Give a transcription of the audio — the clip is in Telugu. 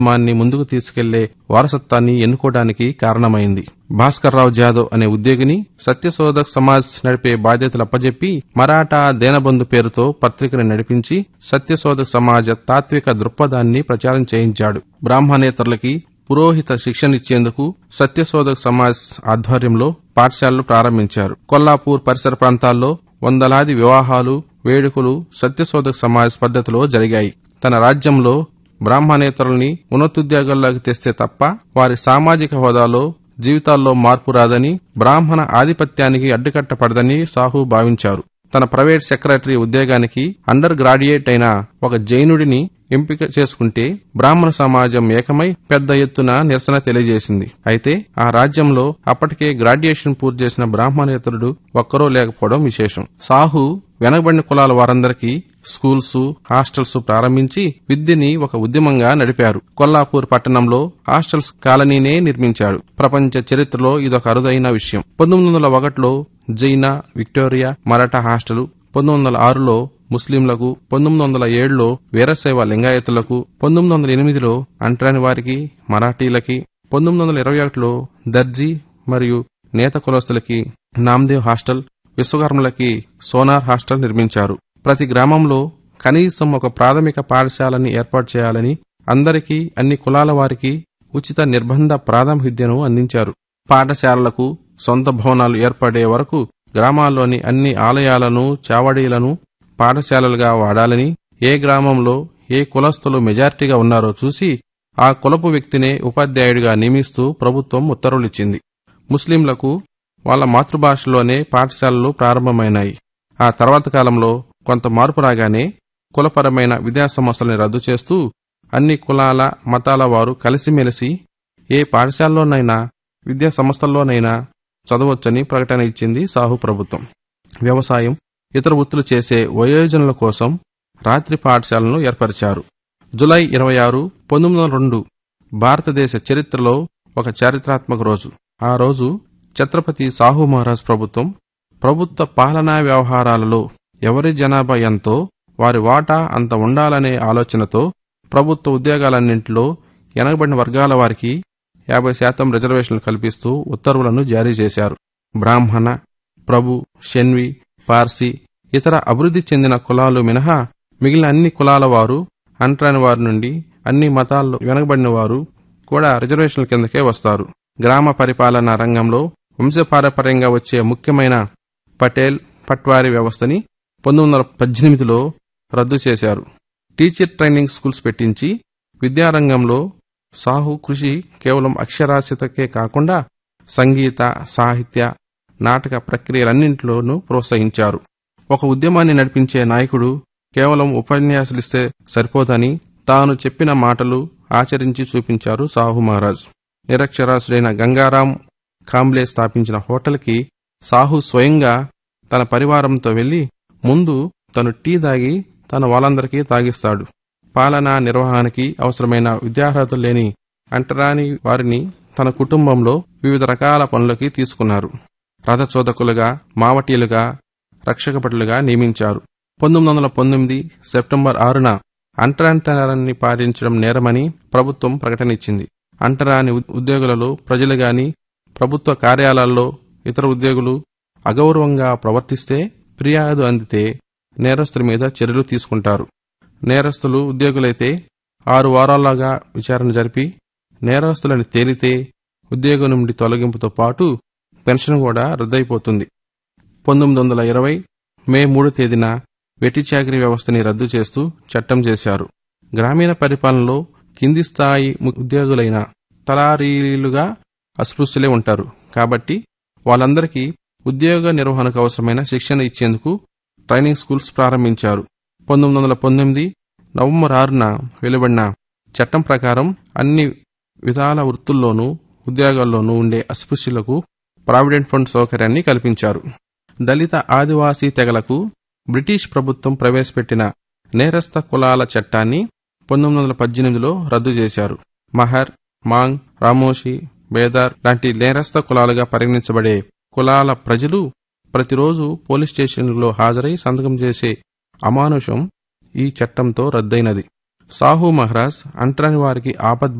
ఉద్యమాన్ని ముందుకు తీసుకెళ్లే వారసత్వాన్ని ఎన్నుకోవడానికి కారణమైంది భాస్కర్రావు జాదవ్ అనే ఉద్యోగిని సత్యశోధక్ సమాజ్ నడిపే బాధ్యతలు అప్పజెప్పి మరాఠా దేనబంధు పేరుతో పత్రికను నడిపించి సత్యశోధక్ సమాజ తాత్విక దృక్పథాన్ని ప్రచారం చేయించాడు బ్రాహ్మణేతరులకి పురోహిత శిక్షణిచ్చేందుకు సత్యశోధక్ సమాజ్ ఆధ్వర్యంలో పాఠశాలలు ప్రారంభించారు కొల్లాపూర్ పరిసర ప్రాంతాల్లో వందలాది వివాహాలు వేడుకలు సత్యశోధక్ సమాజ్ పద్ధతిలో జరిగాయి తన రాజ్యంలో బ్రాహ్మణేతరుల్ని ఉన్నతోద్యోగాల్లోకి తెస్తే తప్ప వారి సామాజిక హోదాలో జీవితాల్లో మార్పు రాదని బ్రాహ్మణ ఆధిపత్యానికి అడ్డుకట్టపడదని సాహు భావించారు తన ప్రైవేట్ సెక్రటరీ ఉద్యోగానికి అండర్ గ్రాడ్యుయేట్ అయిన ఒక జైనుడిని ఎంపిక చేసుకుంటే బ్రాహ్మణ సమాజం ఏకమై పెద్ద ఎత్తున నిరసన తెలియజేసింది అయితే ఆ రాజ్యంలో అప్పటికే గ్రాడ్యుయేషన్ పూర్తి చేసిన బ్రాహ్మణేతరుడు ఒక్కరూ లేకపోవడం విశేషం సాహు వెనకబడిన కులాల వారందరికీ స్కూల్స్ హాస్టల్స్ ప్రారంభించి విద్యని ఒక ఉద్యమంగా నడిపారు కొల్లాపూర్ పట్టణంలో హాస్టల్స్ కాలనీనే నిర్మించాడు ప్రపంచ చరిత్రలో ఇదొక అరుదైన విషయం పంతొమ్మిది వందల ఒకటిలో జైన విక్టోరియా మరాఠా హాస్టల్ పంతొమ్మిది వందల ఆరులో ముస్లింలకు పంతొమ్మిది వందల ఏడులో వీరశైవ లింగాయతులకు పంతొమ్మిది వందల ఎనిమిదిలో అంటరాని వారికి మరాఠీలకి పంతొమ్మిది వందల ఇరవై ఒకటిలో దర్జీ మరియు నేత కులస్తులకి నామ్దేవ్ హాస్టల్ విశ్వకర్మలకి సోనార్ హాస్టల్ నిర్మించారు ప్రతి గ్రామంలో కనీసం ఒక ప్రాథమిక పాఠశాలని ఏర్పాటు చేయాలని అందరికీ అన్ని కులాల వారికి ఉచిత నిర్బంధ ప్రాథమిక విద్యను అందించారు పాఠశాలలకు సొంత భవనాలు ఏర్పడే వరకు గ్రామాల్లోని అన్ని ఆలయాలను చావడీలను పాఠశాలలుగా వాడాలని ఏ గ్రామంలో ఏ కులస్తులు మెజారిటీగా ఉన్నారో చూసి ఆ కులపు వ్యక్తినే ఉపాధ్యాయుడిగా నియమిస్తూ ప్రభుత్వం ఉత్తర్వులిచ్చింది ముస్లింలకు వాళ్ళ మాతృభాషలోనే పాఠశాలలు ప్రారంభమైనాయి ఆ తర్వాత కాలంలో కొంత మార్పు రాగానే కులపరమైన విద్యా సంస్థల్ని రద్దు చేస్తూ అన్ని కులాల మతాల వారు కలిసిమెలిసి ఏ పాఠశాలలోనైనా విద్యా సంస్థల్లోనైనా చదవచ్చని ప్రకటన ఇచ్చింది సాహు ప్రభుత్వం వ్యవసాయం ఇతర వృత్తులు చేసే వయోజనుల కోసం రాత్రి పాఠశాలను ఏర్పరిచారు జులై ఇరవై ఆరు పంతొమ్మిది వందల రెండు భారతదేశ చరిత్రలో ఒక చారిత్రాత్మక రోజు ఆ రోజు ఛత్రపతి సాహు మహారాజ్ ప్రభుత్వం ప్రభుత్వ పాలనా వ్యవహారాలలో ఎవరి జనాభా ఎంతో వారి వాటా అంత ఉండాలనే ఆలోచనతో ప్రభుత్వ ఉద్యోగాలన్నింటిలో వెనకబడిన వర్గాల వారికి యాభై శాతం రిజర్వేషన్లు కల్పిస్తూ ఉత్తర్వులను జారీ చేశారు బ్రాహ్మణ ప్రభు షెన్వి పార్సీ ఇతర అభివృద్ధి చెందిన కులాలు మినహా మిగిలిన అన్ని కులాల వారు అంటరాని వారి నుండి అన్ని మతాల్లో వెనకబడిన వారు కూడా రిజర్వేషన్ల కిందకే వస్తారు గ్రామ పరిపాలనా రంగంలో వంశపారపర్యంగా వచ్చే ముఖ్యమైన పటేల్ పట్వారీ వ్యవస్థని పంతొమ్మిది వందల పద్దెనిమిదిలో రద్దు చేశారు టీచర్ ట్రైనింగ్ స్కూల్స్ పెట్టించి విద్యారంగంలో సాహు కృషి కేవలం అక్షరాస్యతకే కాకుండా సంగీత సాహిత్య నాటక ప్రక్రియలన్నింటిలోనూ ప్రోత్సహించారు ఒక ఉద్యమాన్ని నడిపించే నాయకుడు కేవలం ఉపన్యాసాలిస్తే సరిపోదని తాను చెప్పిన మాటలు ఆచరించి చూపించారు సాహు మహారాజ్ నిరక్షరాస్యుడైన గంగారాం కాంబ్లే స్థాపించిన హోటల్కి సాహు స్వయంగా తన పరివారంతో వెళ్లి ముందు తను టీ దాగి తన వాళ్ళందరికీ తాగిస్తాడు పాలనా నిర్వహణకి అవసరమైన విద్యార్హతలు లేని అంటరాని వారిని తన కుటుంబంలో వివిధ రకాల పనులకి తీసుకున్నారు రథచోదకులుగా మావటీలుగా రక్షకభటులుగా నియమించారు పంతొమ్మిది వందల పంతొమ్మిది సెప్టెంబర్ ఆరున అంటరానితనాన్ని పాటించడం నేరమని ప్రభుత్వం ప్రకటన ఇచ్చింది అంటరాని ఉద్యోగులలో ప్రజలు గాని ప్రభుత్వ కార్యాలయాల్లో ఇతర ఉద్యోగులు అగౌరవంగా ప్రవర్తిస్తే ఫిర్యాదు అందితే నేరస్తుల మీద చర్యలు తీసుకుంటారు నేరస్తులు ఉద్యోగులైతే ఆరు వారాల్లోగా విచారణ జరిపి నేరస్తులని తేలితే ఉద్యోగం నుండి తొలగింపుతో పాటు పెన్షన్ కూడా రద్దయిపోతుంది పంతొమ్మిది వందల ఇరవై మే మూడు తేదీన వెట్టి చాకరీ వ్యవస్థని రద్దు చేస్తూ చట్టం చేశారు గ్రామీణ పరిపాలనలో కింది స్థాయి ఉద్యోగులైన తలారీలుగా అస్పృశ్యులే ఉంటారు కాబట్టి వాళ్ళందరికీ ఉద్యోగ నిర్వహణకు అవసరమైన శిక్షణ ఇచ్చేందుకు ట్రైనింగ్ స్కూల్స్ ప్రారంభించారు పంతొమ్మిది వందల పంతొమ్మిది నవంబర్ ఆరున వెలువడిన చట్టం ప్రకారం అన్ని విధాల వృత్తుల్లోనూ ఉద్యోగాల్లోనూ ఉండే అస్పృశ్యులకు ప్రావిడెంట్ ఫండ్ సౌకర్యాన్ని కల్పించారు దళిత ఆదివాసీ తెగలకు బ్రిటిష్ ప్రభుత్వం ప్రవేశపెట్టిన నేరస్థ కులాల చట్టాన్ని పంతొమ్మిది వందల పద్దెనిమిదిలో రద్దు చేశారు మహర్ మాంగ్ రామోషి బేదార్ లాంటి నేరస్థ కులాలుగా పరిగణించబడే కులాల ప్రజలు ప్రతిరోజు పోలీస్ స్టేషన్లో హాజరై సంతకం చేసే అమానుషం ఈ చట్టంతో రద్దయినది సాహు మహారాజ్ అంటరాని వారికి ఆపద్